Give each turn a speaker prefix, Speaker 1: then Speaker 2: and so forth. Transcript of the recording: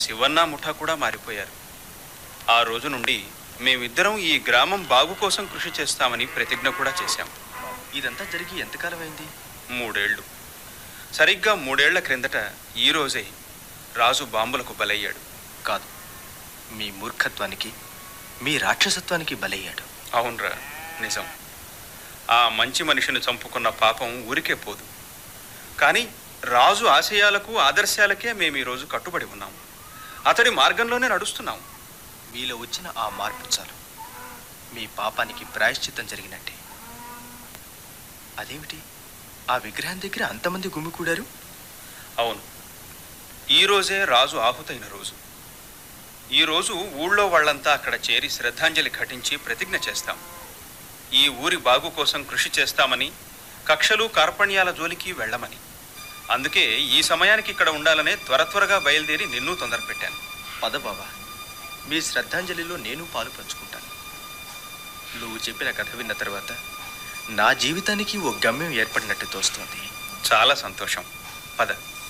Speaker 1: శివన్న ముఠా కూడా మారిపోయారు ఆ రోజు నుండి మేమిద్దరం ఈ గ్రామం బాగు కోసం కృషి చేస్తామని ప్రతిజ్ఞ కూడా చేశాం
Speaker 2: ఇదంతా జరిగి ఎంతకాలం అయింది
Speaker 1: మూడేళ్లు సరిగ్గా మూడేళ్ల క్రిందట ఈ రోజే రాజు బాంబులకు బలయ్యాడు
Speaker 2: కాదు మీ మూర్ఖత్వానికి మీ రాక్షసత్వానికి బలయ్యాడు
Speaker 1: అవునరా నిజం ఆ మంచి మనిషిని చంపుకున్న పాపం ఊరికే పోదు కానీ రాజు ఆశయాలకు ఆదర్శాలకే మేము ఈరోజు కట్టుబడి ఉన్నాం అతడి మార్గంలోనే నడుస్తున్నాం
Speaker 2: మీలో వచ్చిన ఆ మార్పు చాలు మీ పాపానికి ప్రాయశ్చిత్తం జరిగినట్టే అదేమిటి ఆ విగ్రహం దగ్గర అంతమంది గుమికూడారు
Speaker 1: అవును ఈ రోజే రాజు ఆహుతైన రోజు ఈ రోజు ఊళ్ళో వాళ్ళంతా అక్కడ చేరి శ్రద్ధాంజలి ఘటించి ప్రతిజ్ఞ చేస్తాం ఈ ఊరి బాగు కోసం కృషి చేస్తామని కక్షలు కార్పణ్యాల జోలికి వెళ్ళమని అందుకే ఈ సమయానికి ఇక్కడ ఉండాలనే త్వర త్వరగా బయలుదేరి నిన్ను తొందర పెట్టాను
Speaker 2: పద బాబా మీ శ్రద్ధాంజలిలో నేను పాలు పంచుకుంటాను నువ్వు చెప్పిన కథ విన్న తర్వాత నా జీవితానికి ఓ గమ్యం ఏర్పడినట్టు తోస్తోంది
Speaker 1: చాలా సంతోషం పద